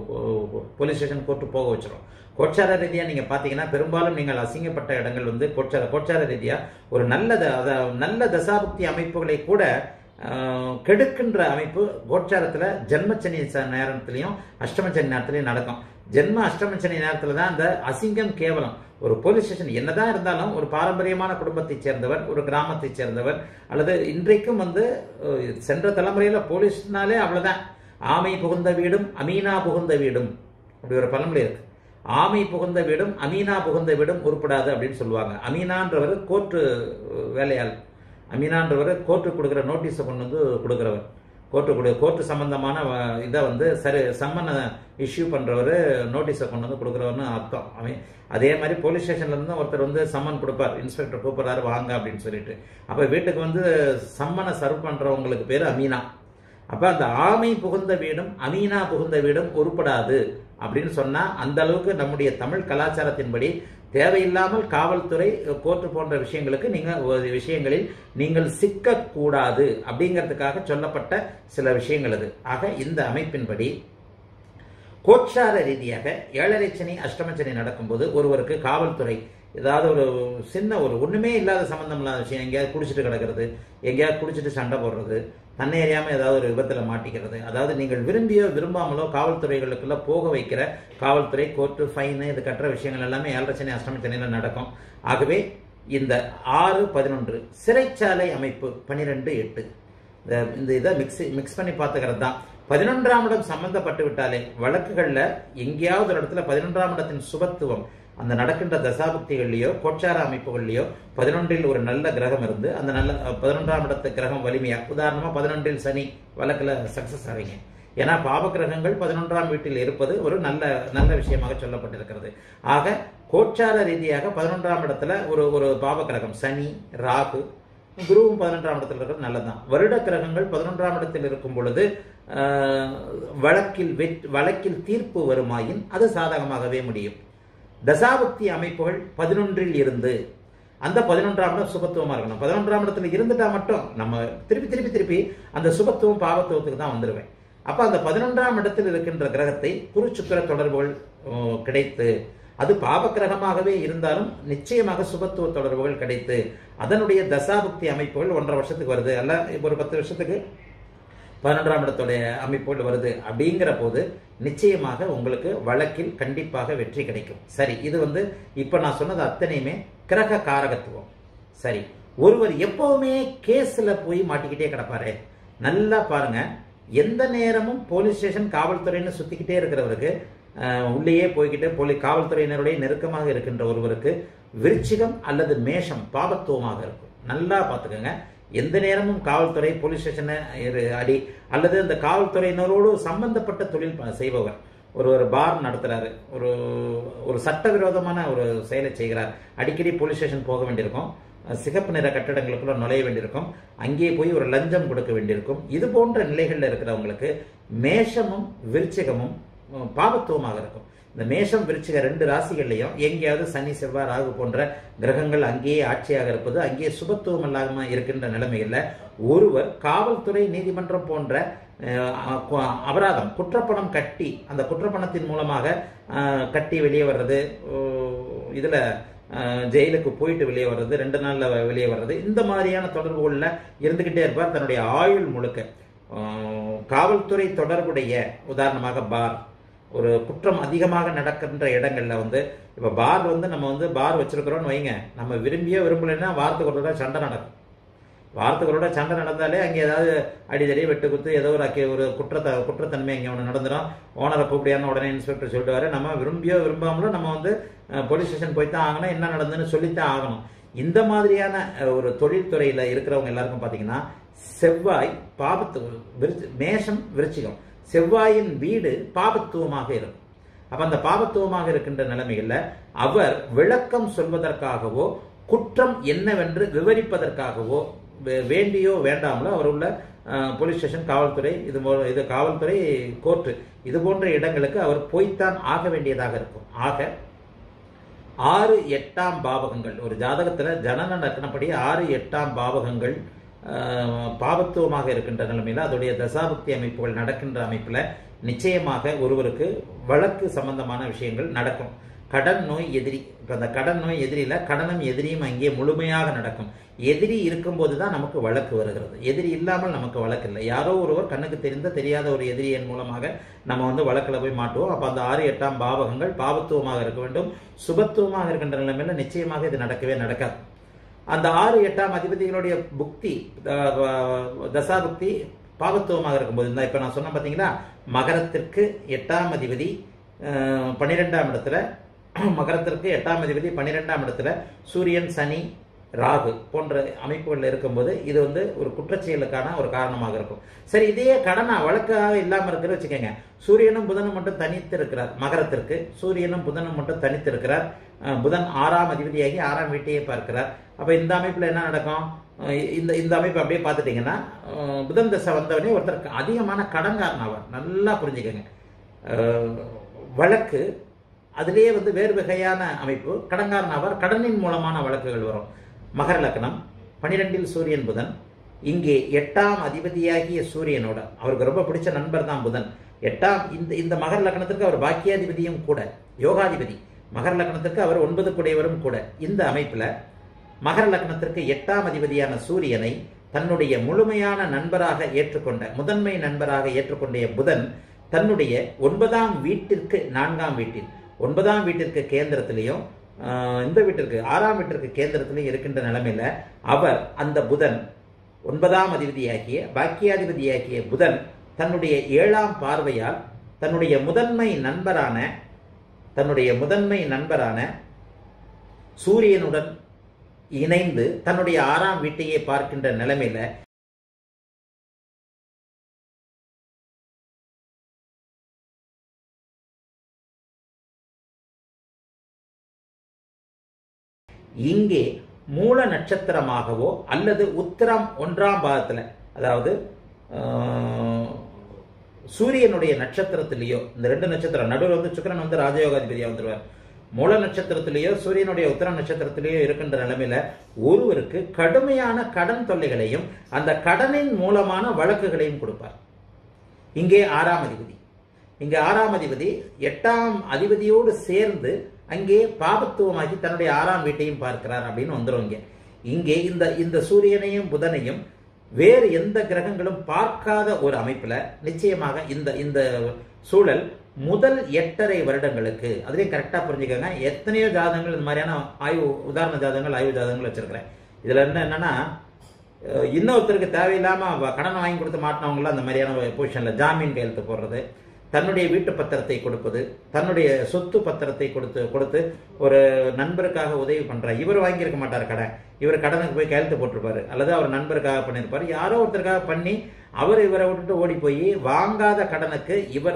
கோ- போலீஸ் ஸ்டேஷன் கோர்ட்டு போக வச்சிரும் கோச்சார ரீதியாக நீங்கள் பார்த்தீங்கன்னா பெரும்பாலும் நீங்கள் அசிங்கப்பட்ட இடங்கள் வந்து கோச்சார கோச்சார ரீதியாக ஒரு நல்ல த- அத நல்ல தசாபுக்தி அமைப்புகளை கூட ஆஹ், கெடுக்கின்ற அமைப்பு கோச்சாரத்தில் ஜென்மச்சனி ச- நேரத்திலையும் அஷ்டமச்சனி நேரத்திலையும் நடக்கும் ஜென்ம அஷ்டமச்சனி நேரத்தில் தான் அந்த அசிங்கம் கேவலம் ஒரு போலீஸ் ஸ்டேஷன் என்னதான் இருந்தாலும் ஒரு பாரம்பரியமான குடும்பத்தைச் சேர்ந்தவர் ஒரு கிராமத்தைச் சேர்ந்தவர் அல்லது இன்றைக்கும் வந்து அஹ், சென்ற தலைமுறையில் போலீஸ்னாலே அவ்வளவுதான் ஆமை புகுந்த வீடும் அமீனா புகுந்த வீடும் அப்படி ஒரு பழமொழி இருக்கு ஆமை புகுந்த வீடும் அமீனா புகுந்த வீடும் உருப்படாது அப்படின்னு சொல்லுவாங்க அமீனான்றவர் கோர்ட்டு வேலையாள் அமீனான்றவர் கோர்ட்டு கொடுக்குற நோட்டீஸை கொண்டு வந்து கொடுக்குறவர் கோர்ட்டு கொடு கோர்ட்டு சம்பந்தமான வ- இதை வந்து சரி சம்மனை இஷ்யூ பண்ணுறவர் நோட்டீஸை கொண்டு வந்து கொடுக்குறவர்னு அர்த்தம் அவன் அதே மாதிரி போலீஸ் ஸ்டேஷன்ல இருந்து ஒருத்தர் வந்து சம்மன் கொடுப்பார் இன்ஸ்பெக்டர் கூப்பிட்றாரு வாங்க அப்படின்னு சொல்லிட்டு அப்போ வீட்டுக்கு வந்து சம்மனை சர்வ் பண்ணுறவங்களுக்கு பேர் அமீனா அப்ப அந்த ஆமை புகுந்த வீடும் அமீனா புகுந்த வீடும் உருப்படாது அப்படின்னு சொன்னா அந்த அளவுக்கு நம்முடைய தமிழ் கலாச்சாரத்தின்படி தேவையில்லாமல் காவல்துறை கோர்ட்டு போன்ற விஷயங்களுக்கு நீங்க ஒரு விஷயங்களில் நீங்கள் சிக்கக்கூடாது அப்படிங்கிறதுக்காக சொல்லப்பட்ட சில விஷயங்கள் அது ஆக இந்த அமைப்பின்படி கோச்சார ரீதியாக ஏழரை சனி அஷ்டம சனி நடக்கும்போது ஒருவருக்கு காவல்துறை ஏதாவது ஒரு சின்ன ஒரு ஒண்ணுமே இல்லாத சம்பந்தம் இல்லாத விஷயம் எங்கேயாவது குடிச்சிட்டு கிடக்கிறது எங்கேயாவது குடிச்சிட்டு சண்டை போடுறது தன்னை அறியாம ஏதாவது ஒரு விபத்துல மாட்டிக்கிறது அதாவது நீங்கள் விரும்பியோ விரும்பாமலோ காவல்துறைகளுக்குள்ள போக வைக்கிற காவல்துறை கோர்ட்டு ஃபைனு இது கட்டுற விஷயங்கள் எல்லாமே ஏழரை சனி அஷ்டம சனியில நடக்கும் ஆகவே இந்த ஆறு பதினொன்று சிறைச்சாலை அமைப்பு பனிரெண்டு எட்டு இந்த இந்த இதை மிக்ஸ் மிக்ஸ் பண்ணி பார்த்துக்கிறது தான் பதினொன்றாம் இடம் சம்பந்தப்பட்டு விட்டாலே வழக்குகளில் எங்கேயாவது ஒரு இடத்துல பதினொன்றாம் இடத்தின் சுபத்துவம் அந்த நடக்கின்ற தசாபக்திகள்லையோ கோச்சார அமைப்புகள்லையோ பதினொன்றில் ஒரு நல்ல கிரகம் இருந்து அந்த நல்ல பதினொன்றாம் இடத்து கிரகம் வலிமையா உதாரணமா பதினொன்றில் சனி வழக்குல சக்சஸ் ஆவீங்க ஏன்னா பாப கிரகங்கள் பதினொன்றாம் வீட்டில் இருப்பது ஒரு நல்ல நல்ல விஷயமாக சொல்லப்பட்டிருக்கிறது ஆக கோச்சார ரீதியாக பதினொன்றாம் இடத்துல ஒரு ஒரு பாப கிரகம் சனி ராகு குருவும் பதினொன்றாம் இடத்தில் இருக்கிறது நல்லதுதான் வருட கிரகங்கள் பதினொன்றாம் இடத்தில் இருக்கும் பொழுது ஆஹ், வழக்கில் வெட் வழக்கில் தீர்ப்பு வருமாயின் அது சாதகமாகவே முடியும் தசாபக்தி அமைப்புகள் பதினொன்றில் இருந்து அந்த பதினொன்றாம் இடம் சுபத்துவமா இருக்கணும் பதினொன்றாம் இடத்துல இருந்துட்டா மட்டும் நம்ம திருப்பி திருப்பி திருப்பி அந்த சுபத்துவம் பாவத்துவத்துக்கு தான் வந்துடுவேன் அப்ப அந்த பதினொன்றாம் இடத்தில் இருக்கின்ற கிரகத்தை குரு சுக்கிர தொடர்புகள் அஹ், கிடைத்து அது பாப கிரகமாகவே இருந்தாலும் நிச்சயமாக சுபத்துவ தொடர்புகள் கிடைத்து அதனுடைய தசாபுக்தி அமைப்புகள் ஒன்றரை வருஷத்துக்கு வருது அல்ல இப்போ ஒரு பத்து வருஷத்துக்கு பதினொன்றாம் இடத்துடைய அமைப்புகள் வருது அப்படிங்கிற போது நிச்சயமாக உங்களுக்கு வழக்கில் கண்டிப்பாக வெற்றி கிடைக்கும் சரி இது வந்து இப்ப நான் சொன்னது அத்தனையுமே கிரக காரகத்துவம் சரி ஒருவர் எப்பவுமே கேஸ்ல போய் மாட்டிக்கிட்டே கிடப்பாரு நல்லா பாருங்க எந்த நேரமும் போலீஸ் ஸ்டேஷன் காவல்துறைன்னு சுத்திக்கிட்டே இருக்கிறவருக்கு அஹ், உள்ளேயே போய்கிட்டு போலி காவல்துறையினருடைய நெருக்கமாக இருக்கின்ற ஒருவருக்கு விருச்சிகம் அல்லது மேஷம் பாபத்துவமாக இருக்கும் நல்லா பார்த்துக்கோங்க எந்த நேரமும் காவல்துறை போலீஸ் ஸ்டேஷனை அடி அல்லது இந்த காவல்துறையினரோடு சம்பந்தப்பட்ட தொழில் ப- செய்பவர் ஒரு ஒரு பார் நடத்துறாரு ஒரு ஒரு சட்டவிரோதமான ஒரு செயலை செய்கிறார் அடிக்கடி போலீஸ் ஸ்டேஷன் போக வேண்டியிருக்கும் சிகப்பு நிற கட்டடங்களுக்குள்ள நுழைய வேண்டியிருக்கும் அங்கேயே போய் ஒரு லஞ்சம் கொடுக்க வேண்டியிருக்கும் இது போன்ற நிலைகளில் இருக்கிறவங்களுக்கு மேஷமும் விருச்சிகமும் உம், பாபத்துவமாக இருக்கும் இந்த மேஷம் விருச்சிக ரெண்டு ராசிகள்லையும் எங்கேயாவது சனி செவ்வாய் ராகு போன்ற கிரகங்கள் அங்கேயே ஆட்சியாக இருப்பது அங்கேயே சுபத்துவம் இல்லாம இருக்கின்ற நிலைமைகள்ல ஒருவர் காவல்துறை நீதிமன்றம் போன்ற அஹ், கு- அபராதம் குற்றப்பணம் கட்டி அந்த குற்றப்பணத்தின் மூலமாக அஹ், கட்டி வெளியே வர்றது அஹ், இதுல அஹ், ஜெயிலுக்கு போயிட்டு வெளியே வர்றது ரெண்டு நாள்ல வெளியே வர்றது இந்த மாதிரியான தொடர்புகள்ல இருந்துகிட்டே இருப்பார் தன்னுடைய ஆயுள் முழுக்க அஹ், காவல்துறை தொடர்புடைய உதாரணமாக பார் ஒரு குற்றம் அதிகமாக நடக்கின்ற இடங்கள்ல வந்து இப்ப பார் வந்து நம்ம வந்து பார் வச்சிருக்கிறோம்னு வைங்க நம்ம விரும்பியோ விரும்பலைன்னா வாரத்துக்கு ஒரு தடவை சண்டை நடக்கும் வாரத்துக்கு ஒரு தடவை சண்டை நடந்தாலே அங்கே ஏதாவது அடிதடி வெட்டு குத்து ஏதோ ஒரு அக்கி ஒரு குற்றத்த குற்றத்தன்மை அங்கே ஒன்று நடந்துடும் ஓனரை கூப்பிடியான்னு உடனே இன்ஸ்பெக்டர் சொல்லிட்டு வர நம்ம விரும்பியோ விரும்பாமலோ நம்ம வந்து போலீஸ் ஸ்டேஷன் போய் தான் ஆகணும் என்ன நடந்ததுன்னு சொல்லித்தான் ஆகணும் இந்த மாதிரியான அஹ், ஒரு தொழில்துறையில இருக்கிறவங்க எல்லாருக்கும் பார்த்தீங்கன்னா செவ்வாய் பாபத்து விருச்சி- மேஷம் விருச்சிகம் செவ்வாயின் வீடு பாபத்துவமாக இருக்கும் அப்ப அந்த பாபத்துவமாக இருக்கின்ற நிலைமைகள்ல அவர் விளக்கம் சொல்வதற்காகவோ குற்றம் என்னவென்று விவரிப்பதற்காகவோ வே- வேண்டியோ வேண்டாமலோ அவர் உள்ள அஹ், போலீஸ் ஸ்டேஷன் காவல்துறை இது போ- இது காவல்துறை கோர்ட்டு இது போன்ற இடங்களுக்கு அவர் போய்த்தான் ஆக வேண்டியதாக இருக்கும் ஆக ஆறு எட்டாம் பாவகங்கள் ஒரு ஜாதகத்துல ஜனன லக்னப்படி ஆறு எட்டாம் பாவகங்கள் ஆஹ், பாவத்துவமாக இருக்கின்ற நிலைமையில அதோடைய தசாபக்தி அமைப்புகள் நடக்கின்ற அமைப்புல நிச்சயமாக ஒருவருக்கு வழக்கு சம்பந்தமான விஷயங்கள் நடக்கும் கடன் நோய் எதிரி இப்ப அந்த கடன் நோய் எதிரியில கடனும் எதிரியும் அங்கே முழுமையாக நடக்கும் எதிரி இருக்கும்போது தான் நமக்கு வழக்கு வருகிறது எதிரி இல்லாமல் நமக்கு வழக்கு இல்லை யாரோ ஒருவர் கண்ணுக்கு தெரிந்த தெரியாத ஒரு எதிரியின் மூலமாக நம்ம வந்து வழக்கில் போய் மாட்டுவோம் அப்ப அந்த ஆறு எட்டாம் பாவகங்கள் பாவத்துவமாக இருக்க வேண்டும் சுபத்துவமாக இருக்கின்ற நிலைமையில நிச்சயமாக இது நடக்கவே நடக்காது அந்த ஆறு எட்டாம் அதிபதிகளுடைய புக்தி த- வ- தசாபுக்தி பாவத்துவமாக இருக்கும்போது இந்த இப்ப நான் சொன்னேன் பாத்தீங்களா மகரத்திற்கு எட்டாம் அதிபதி அஹ், பன்னிரெண்டாம் இடத்துல மகரத்திற்கு எட்டாம் அதிபதி பன்னிரெண்டாம் இடத்துல சூரியன் சனி ராகு போன்ற அமைப்புகள் இருக்கும்போது இது வந்து ஒரு குற்றச்செயலுக்கான ஒரு காரணமாக இருக்கும் சரி இதையே கடனா வழக்காக இல்லாம இருக்கிற வச்சுக்கோங்க சூரியனும் புதனும் மட்டும் தனித்து இருக்கிறார் மகரத்திற்கு சூரியனும் புதனும் மட்டும் தனித்து இருக்கிறார் அஹ் புதன் ஆறாம் அதிபதியாகி ஆறாம் வீட்டையே பார்க்கிறார் அப்ப இந்த அமைப்புல என்ன நடக்கும் அஹ் இந்த இந்த அமைப்பு அப்படியே பார்த்துட்டீங்கன்னா அஹ் புதன் தசை வந்தவனே ஒருத்தருக்கு அதிகமான கடன்காரன் ஆவார் நல்லா புரிஞ்சுக்கங்க அஹ் வழக்கு அதிலேயே வந்து வேறு வகையான அமைப்பு கடன்காரன் ஆவார் கடனின் மூலமான வழக்குகள் வரும் மகர லக்னம் பனிரெண்டில் சூரியன் புதன் இங்கே எட்டாம் அதிபதியாகிய சூரியனோட அவருக்கு ரொம்ப பிடிச்ச நண்பர் தான் புதன் எட்டாம் இந்த இந்த மகர லக்னத்திற்கு அவர் பாக்கியாதிபதியும் கூட யோகாதிபதி மகர லக்னத்திற்கு அவர் ஒன்பது குடையவரும் கூட இந்த அமைப்புல மகர லக்னத்திற்கு எட்டாம் அதிபதியான சூரியனை தன்னுடைய முழுமையான நண்பராக ஏற்றுக்கொண்ட முதன்மை நண்பராக ஏற்றுக்கொண்ட புதன் தன்னுடைய ஒன்பதாம் வீட்டிற்கு நான்காம் வீட்டில் ஒன்பதாம் வீட்டிற்கு கேந்திரத்திலையும் ஆஹ், இந்த வீட்டிற்கு ஆறாம் வீட்டிற்கு கேந்திரத்திலையும் இருக்கின்ற நிலைமையில அவர் அந்த புதன் ஒன்பதாம் அதிபதியாகிய பாக்கியாதிபதியாகிய புதன் தன்னுடைய ஏழாம் பார்வையால் தன்னுடைய முதன்மை நண்பரான தன்னுடைய முதன்மை நண்பரான சூரியனுடன் இணைந்து தன்னுடைய ஆறாம் வீட்டையே பார்க்கின்ற நிலைமையில இங்கே மூல நட்சத்திரமாகவோ அல்லது உத்திரம் ஒன்றாம் பாகத்துல அதாவது ஆஹ், சூரியனுடைய நட்சத்திரத்திலேயோ இந்த ரெண்டு நட்சத்திரம் நடுவில் வந்து சுக்கிரன் வந்து ராஜயோகாதிபதியா வந்துருவார் மூல நட்சத்திரத்திலேயோ சூரியனுடைய உத்தர நட்சத்திரத்திலேயோ இருக்கின்ற நிலைமையில ஒருவருக்கு கடுமையான கடன் தொல்லைகளையும் அந்த கடனின் மூலமான வழக்குகளையும் கொடுப்பார் இங்கே ஆறாம் அதிபதி இங்கே ஆறாம் அதிபதி எட்டாம் அதிபதியோடு சேர்ந்து அங்கே பாபத்துவமாகி தன்னுடைய ஆறாம் வீட்டையும் பார்க்கிறார் அப்படின்னு வந்துரும் இங்கே இங்கே இந்த இந்த சூரியனையும் புதனையும் வேறு எந்த கிரகங்களும் பார்க்காத ஒரு அமைப்புல நிச்சயமாக இந்த இந்த சூழல் முதல் எட்டரை வருடங்களுக்கு அதுலயும் கரெக்டா புரிஞ்சுக்கோங்க எத்தனையோ ஜாதகங்கள் இந்த மாதிரியான ஆய்வு உதாரண ஜாதகங்கள் ஆய்வு ஜாதகங்கள் வச்சிருக்கிறேன் இதுல என்ன என்னன்னா அஹ் இன்னொருத்தருக்கு தேவையில்லாம அவ கடனை வாங்கி கொடுத்து மாட்டினவங்களாம் அந்த மாதிரியான பொசிஷன்ல ஜாமீன் கையெழுத்து போடுறது தன்னுடைய வீட்டு பத்திரத்தை கொடுப்பது தன்னுடைய சொத்து பத்திரத்தை கொடுத்து கொடுத்து ஒரு நண்பருக்காக உதவி பண்றார் இவர் வாங்கியிருக்க மாட்டார் கடன் இவர் கடனுக்கு போய் கையெழுத்து போட்டிருப்பாரு அல்லது அவர் நண்பருக்காக பண்ணியிருப்பாரு யாரோ ஒருத்தருக்காக பண்ணி அவர் இவரை விட்டுட்டு ஓடி போய் வாங்காத கடனுக்கு இவர்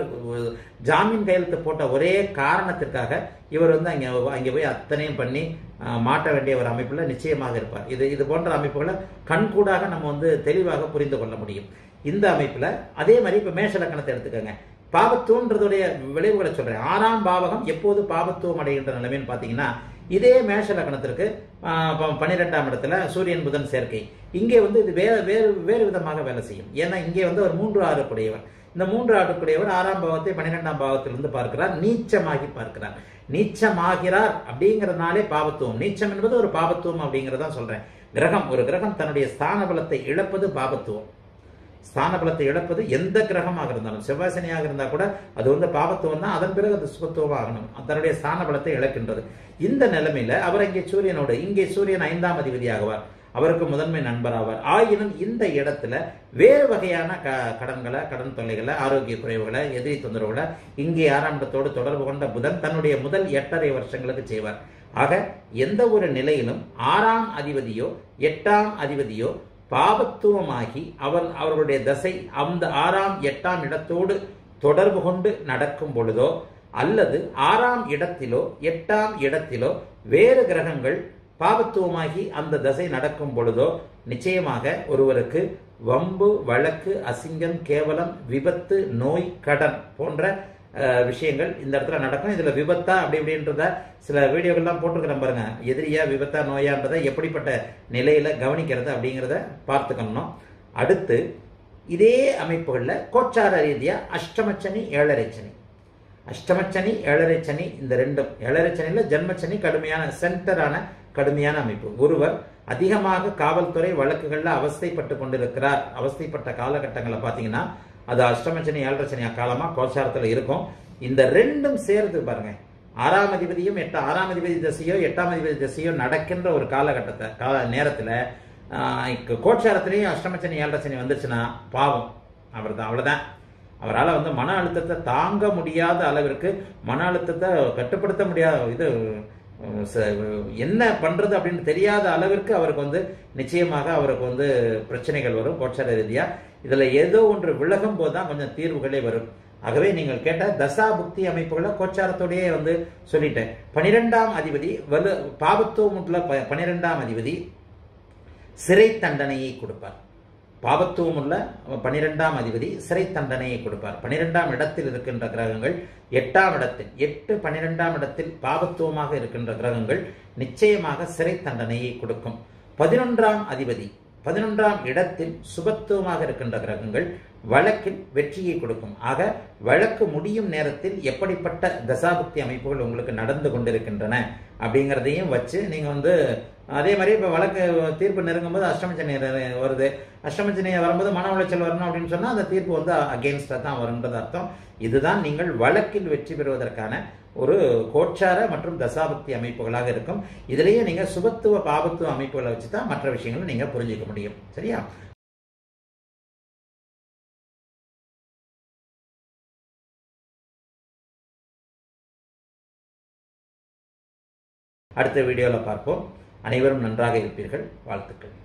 ஜாமீன் கையெழுத்து போட்ட ஒரே காரணத்திற்காக இவர் வந்து அங்கே அங்கே போய் அத்தனையும் பண்ணி அஹ், மாட்ட வேண்டிய ஒரு அமைப்பில் நிச்சயமாக இருப்பார் இது இது போன்ற அமைப்புகளை கண்கூடாக நம்ம வந்து தெளிவாக புரிந்து கொள்ள முடியும் இந்த அமைப்பில் அதே மாதிரி இப்போ மேஷ லக்கணத்தை எடுத்துக்கோங்க பாபத்துவன்றதுடைய விளைவுகளை சொல்றேன் ஆறாம் பாவகம் எப்போது பாபத்துவம் அடைகின்ற நிலைமைன்னு பார்த்தீங்கன்னா இதே மேஷ லக்னத்திற்கு பன்னிரெண்டாம் இடத்துல சூரியன் புதன் சேர்க்கை இங்கே வந்து இது வேறு வேறு வேறு விதமாக வேலை செய்யும் ஏன்னா இங்கே வந்து ஒரு மூன்று ஆறுக்குடையவர் இந்த மூன்று ஆறுக்குடையவர் ஆறாம் பாவத்தை பன்னிரெண்டாம் பாவத்திலிருந்து பார்க்கிறார் நீச்சமாகி பார்க்கிறார் நீச்சமாகிறார் அப்படிங்கிறதுனாலே பாவத்துவம் நீச்சம் என்பது ஒரு பாவத்துவம் அப்படிங்கிறதா சொல்றேன் கிரகம் ஒரு கிரகம் தன்னுடைய ஸ்தான பலத்தை இழப்பது பாவத்துவம் ஸ்தான பலத்தை இழப்பது எந்த கிரகமாக இருந்தாலும் செவ்வாய் சனியாக இருந்தால் கூட அது வந்து பாவத்துவம் தான் அதன் பிறகு அது சுகத்துவம் ஆகணும் தன்னுடைய ஸ்தான பலத்தை இழக்கின்றது இந்த நிலைமையில அவர் இங்கே சூரியனோடு இங்கே சூரியன் ஐந்தாம் அதிபதியாகுவார் அவருக்கு முதன்மை நண்பர் ஆவார் ஆயினும் இந்த இடத்துல வேறு வகையான க கடன்களை கடன் தொல்லைகளை ஆரோக்கிய குறைவுகளை எதிரி தொந்தரவுகளை இங்கே ஆறாம் இடத்தோடு தொடர்பு கொண்ட புதன் தன்னுடைய முதல் எட்டரை வருஷங்களுக்கு செய்வார் ஆக எந்த ஒரு நிலையிலும் ஆறாம் அதிபதியோ எட்டாம் அதிபதியோ பாபத்துவமாகி அவர் அவர்களுடைய தசை அந்த ஆறாம் எட்டாம் இடத்தோடு தொடர்பு கொண்டு நடக்கும் பொழுதோ அல்லது ஆறாம் இடத்திலோ எட்டாம் இடத்திலோ வேறு கிரகங்கள் பாபத்துவமாகி அந்த தசை நடக்கும் பொழுதோ நிச்சயமாக ஒருவருக்கு வம்பு வழக்கு அசிங்கம் கேவலம் விபத்து நோய் கடன் போன்ற அஹ், விஷயங்கள் இந்த இடத்துல நடக்கும் இதுல விபத்தா அப்படி இப்படின்றத சில வீடியோக்கள்லாம் போட்டிருக்கிறேன் பாருங்க எதிரியா விபத்தா நோயான்றதை எப்படிப்பட்ட நிலையில கவனிக்கிறது அப்படிங்கிறத பார்த்துக்கணும் அடுத்து இதே அமைப்புகளில் கோச்சார ரீதியா அஷ்டமச்சனி ஏழரை சனி அஷ்டமச்சனி ஏழரை சனி இந்த ரெண்டும் ஏழரை சனியில் ஜென்மச்சனி கடுமையான சென்டரான கடுமையான அமைப்பு ஒருவர் அதிகமாக காவல்துறை வழக்குகளில் அவஸ்தைப்பட்டு கொண்டிருக்கிறார் அவஸ்தைப்பட்ட காலகட்டங்களை பார்த்தீங்கன்னா அது அஷ்டமச்சனி ஏழரை சனி காலமா கோச்சாரத்தில் இருக்கும் இந்த ரெண்டும் சேர்ந்து பாருங்க ஆறாம் அதிபதியும் எட்டு ஆறாம் அதிபதி தசையோ எட்டாம் அதிபதி தசையோ நடக்கின்ற ஒரு காலகட்டத்தை கால நேரத்தில் கோச்சாரத்திலையும் அஷ்டமச்சனி ஏழரை சனி வந்துச்சுன்னா பாவம் அவர் தான் அவ்வளோதான் அவரால் வந்து மன அழுத்தத்தை தாங்க முடியாத அளவிற்கு மன அழுத்தத்தை கட்டுப்படுத்த முடியாத இது அஹ், ச- என்ன பண்றது அப்படின்னு தெரியாத அளவிற்கு அவருக்கு வந்து நிச்சயமாக அவருக்கு வந்து பிரச்சனைகள் வரும் கோட்சார ரீதியா இதுல ஏதோ ஒன்று விலகும் போது தான் கொஞ்சம் தீர்வுகளே வரும் ஆகவே நீங்கள் கேட்ட தசா புக்தி அமைப்புகளை கோச்சாரத்தோடயே வந்து சொல்லிட்டேன் பனிரெண்டாம் அதிபதி வலு பாபத்துவம் உள்ள ப- பனிரெண்டாம் அதிபதி சிறை தண்டனையை கொடுப்பார் பாபத்துவம் உள்ள பனிரெண்டாம் அதிபதி சிறை தண்டனையை கொடுப்பார் பனிரெண்டாம் இடத்தில் இருக்கின்ற கிரகங்கள் எட்டாம் இடத்தில் எட்டு பனிரெண்டாம் இடத்தில் பாபத்துவமாக இருக்கின்ற கிரகங்கள் நிச்சயமாக சிறை தண்டனையை கொடுக்கும் பதினொன்றாம் அதிபதி பதினொன்றாம் இடத்தில் சுபத்துவமாக இருக்கின்ற கிரகங்கள் வழக்கில் வெற்றியை கொடுக்கும் ஆக வழக்கு முடியும் நேரத்தில் எப்படிப்பட்ட தசாபுக்தி அமைப்புகள் உங்களுக்கு நடந்து கொண்டிருக்கின்றன அப்படிங்கிறதையும் வச்சு நீங்க வந்து அதே மாதிரி இப்போ வழக்கு தீர்ப்பு நெருங்கும் போது அஷ்டமச்சனி வருது அஷ்டமச்சனி வரும்போது மன உளைச்சல் வரணும் அப்படின்னு சொன்னா அந்த தீர்ப்பு வந்து அகெயின்ஸ்டாக தான் வரும்ன்றது அர்த்தம் இதுதான் நீங்கள் வழக்கில் வெற்றி பெறுவதற்கான ஒரு கோச்சார மற்றும் தசாபக்தி அமைப்புகளாக இருக்கும் இதுலயே நீங்க சுபத்துவ பாபத்துவ அமைப்புகளை வச்சு தான் மற்ற விஷயங்களை நீங்க புரிஞ்சுக்க முடியும் சரியா அடுத்த வீடியோவில் பார்ப்போம் அனைவரும் நன்றாக இருப்பீர்கள் வாழ்த்துக்கள்